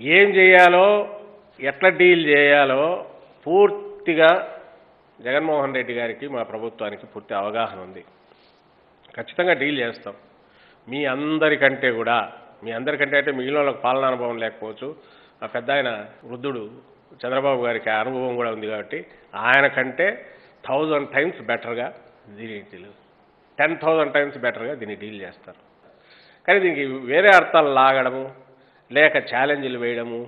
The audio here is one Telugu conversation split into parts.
ఏం చేయాలో ఎట్లా డీల్ చేయాలో పూర్తిగా జగన్మోహన్ రెడ్డి గారికి మా ప్రభుత్వానికి పూర్తి అవగాహన ఉంది ఖచ్చితంగా డీల్ చేస్తాం మీ అందరికంటే కూడా మీ అందరికంటే అంటే మిగిలిన వాళ్ళకి పాలనా అనుభవం లేకపోవచ్చు ఆ పెద్ద ఆయన వృద్ధుడు చంద్రబాబు గారికి ఆ అనుభవం కూడా ఉంది కాబట్టి ఆయన కంటే థౌజండ్ టైమ్స్ బెటర్గా దీన్ని డీల్ టెన్ థౌజండ్ టైమ్స్ బెటర్గా దీన్ని డీల్ చేస్తారు కానీ దీనికి వేరే అర్థాలు లాగడము లేక ఛాలెంజ్లు వేయడము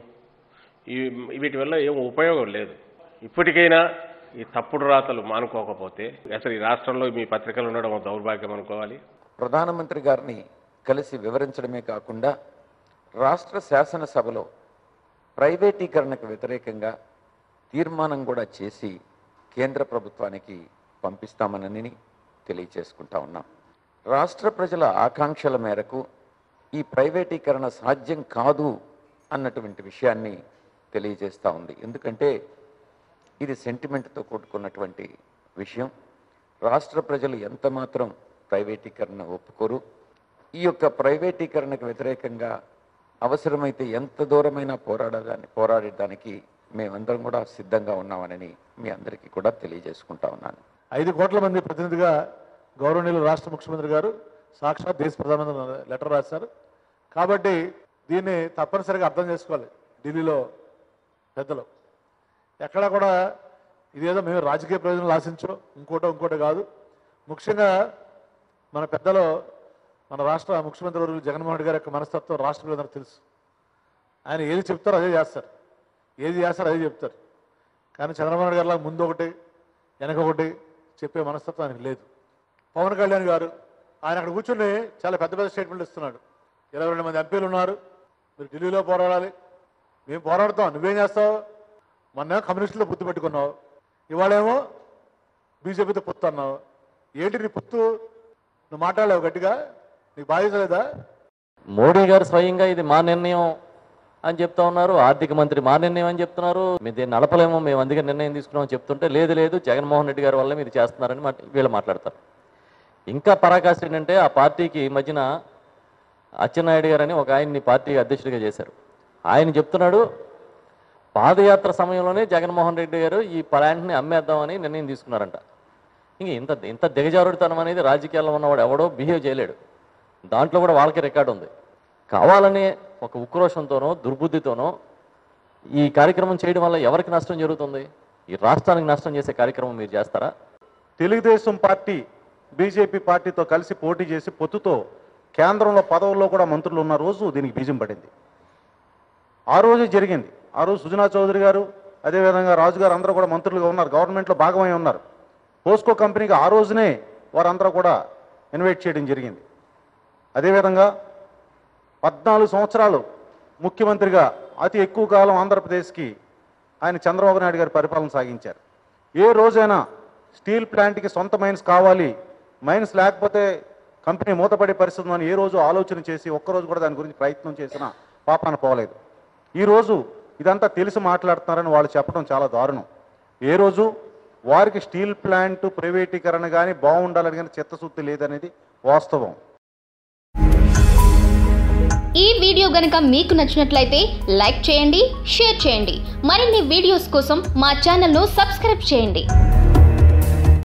ఈ వీటి వల్ల ఏం ఉపయోగం లేదు ఇప్పటికైనా ఈ తప్పుడు రాతలు మానుకోకపోతే అసలు ఈ రాష్ట్రంలో మీ పత్రికలు ఉండడం ఒక దౌర్భాగ్యం అనుకోవాలి ప్రధానమంత్రి గారిని కలిసి వివరించడమే కాకుండా రాష్ట్ర శాసనసభలో ప్రైవేటీకరణకు వ్యతిరేకంగా తీర్మానం కూడా చేసి కేంద్ర ప్రభుత్వానికి పంపిస్తామనని తెలియచేసుకుంటా ఉన్నాం రాష్ట్ర ప్రజల ఆకాంక్షల మేరకు ఈ ప్రైవేటీకరణ సాధ్యం కాదు అన్నటువంటి విషయాన్ని తెలియజేస్తూ ఉంది ఎందుకంటే ఇది సెంటిమెంట్తో కూడుకున్నటువంటి విషయం రాష్ట్ర ప్రజలు ఎంత మాత్రం ప్రైవేటీకరణ ఒప్పుకోరు ఈ యొక్క ప్రైవేటీకరణకు వ్యతిరేకంగా అవసరమైతే ఎంత దూరమైనా పోరాడదాన్ని పోరాడడానికి మేమందరం కూడా సిద్ధంగా ఉన్నామని మీ అందరికీ కూడా తెలియజేసుకుంటా ఉన్నాను ఐదు కోట్ల మంది ప్రతినిధిగా గౌరవనీయులు రాష్ట్ర ముఖ్యమంత్రి గారు సాక్షాత్ దేశ ప్రధానమంత్రి లెటర్ రాశారు కాబట్టి దీన్ని తప్పనిసరిగా అర్థం చేసుకోవాలి ఢిల్లీలో పెద్దలు ఎక్కడా కూడా ఇదేదో మేము రాజకీయ ప్రయోజనాలు ఆశించో ఇంకోటో ఇంకోటో కాదు ముఖ్యంగా మన పెద్దలు మన రాష్ట్ర ముఖ్యమంత్రి వర్యులు జగన్మోహన్ రెడ్డి గారి యొక్క మనస్తత్వం రాష్ట్ర ప్రజలందరూ తెలుసు ఆయన ఏది చెప్తారో అదే చేస్తారు ఏది చేస్తారో అదే చెప్తారు కానీ చంద్రబాబు నాయుడు గారిలా ముందు ఒకటి వెనక ఒకటి చెప్పే మనస్తత్వం ఆయనకు లేదు పవన్ కళ్యాణ్ గారు ఆయన అక్కడ కూర్చుని చాలా పెద్ద పెద్ద స్టేట్మెంట్లు ఇస్తున్నాడు ఇరవై రెండు మంది ఎంపీలు ఉన్నారు మీరు ఢిల్లీలో పోరాడాలి మేము పోరాడతాం నువ్వేం చేస్తావు మొన్న కమ్యూనిస్టులో బుద్ధి పెట్టుకున్నావు ఇవాళేమో బీజేపీతో పొత్తు అన్నావు ఏంటి నీ పొత్తు నువ్వు మాట్లాడలేవు గట్టిగా నీకు బాధ్యత లేదా మోడీ గారు స్వయంగా ఇది మా నిర్ణయం అని చెప్తా ఉన్నారు ఆర్థిక మంత్రి మా నిర్ణయం అని చెప్తున్నారు మేము దీన్ని నడపలేమో మేము అందుకే నిర్ణయం తీసుకున్నామని చెప్తుంటే లేదు లేదు జగన్మోహన్ రెడ్డి గారి వల్ల మీరు చేస్తున్నారని మాట్- వీళ్ళు మాట్లాడతారు ఇంకా పరాకాష్ట ఏంటంటే ఆ పార్టీకి ఈ మధ్యన అచ్చెన్నాయుడు గారు అని ఒక ఆయన్ని పార్టీ అధ్యక్షుడిగా చేశారు ఆయన చెప్తున్నాడు పాదయాత్ర సమయంలోనే జగన్మోహన్ రెడ్డి గారు ఈ ప్లాంట్ని అమ్మేద్దామని నిర్ణయం తీసుకున్నారంట ఇంక ఇంత ఇంత దిగజారుడుతనం అనేది రాజకీయాల్లో ఉన్నవాడు ఎవడో బిహేవ్ చేయలేడు దాంట్లో కూడా వాళ్ళకి రికార్డు ఉంది కావాలని ఒక ఉక్రోషంతోనో దుర్బుద్ధితోనో ఈ కార్యక్రమం చేయడం వల్ల ఎవరికి నష్టం జరుగుతుంది ఈ రాష్ట్రానికి నష్టం చేసే కార్యక్రమం మీరు చేస్తారా తెలుగుదేశం పార్టీ బీజేపీ పార్టీతో కలిసి పోటీ చేసి పొత్తుతో కేంద్రంలో పదవుల్లో కూడా మంత్రులు ఉన్న రోజు దీనికి బీజం పడింది ఆ రోజు జరిగింది ఆ రోజు సుజనా చౌదరి గారు అదేవిధంగా రాజు గారు అందరూ కూడా మంత్రులుగా ఉన్నారు గవర్నమెంట్లో భాగమై ఉన్నారు పోస్కో కంపెనీకి ఆ రోజునే వారందరూ కూడా ఇన్వైట్ చేయడం జరిగింది అదేవిధంగా పద్నాలుగు సంవత్సరాలు ముఖ్యమంత్రిగా అతి ఎక్కువ కాలం ఆంధ్రప్రదేశ్కి ఆయన చంద్రబాబు నాయుడు గారి పరిపాలన సాగించారు ఏ రోజైనా స్టీల్ ప్లాంట్కి సొంత మైన్స్ కావాలి మైన్స్ లేకపోతే కంపెనీ మూతపడే పరిస్థితి ఉందని ఏ రోజు ఆలోచన చేసి ఒక్కరోజు కూడా దాని గురించి ప్రయత్నం చేసిన పాపాన పోలేదు ఈరోజు ఇదంతా తెలిసి మాట్లాడుతున్నారని వాళ్ళు చెప్పడం చాలా దారుణం ఏ రోజు వారికి స్టీల్ ప్లాంట్ ప్రైవేటీకరణ కానీ బాగుండాలని కానీ చిత్తశుద్ధి లేదనేది వాస్తవం ఈ వీడియో గనుక మీకు నచ్చినట్లయితే లైక్ చేయండి షేర్ చేయండి మరిన్ని వీడియోస్ కోసం మా ఛానల్ను సబ్స్క్రైబ్ చేయండి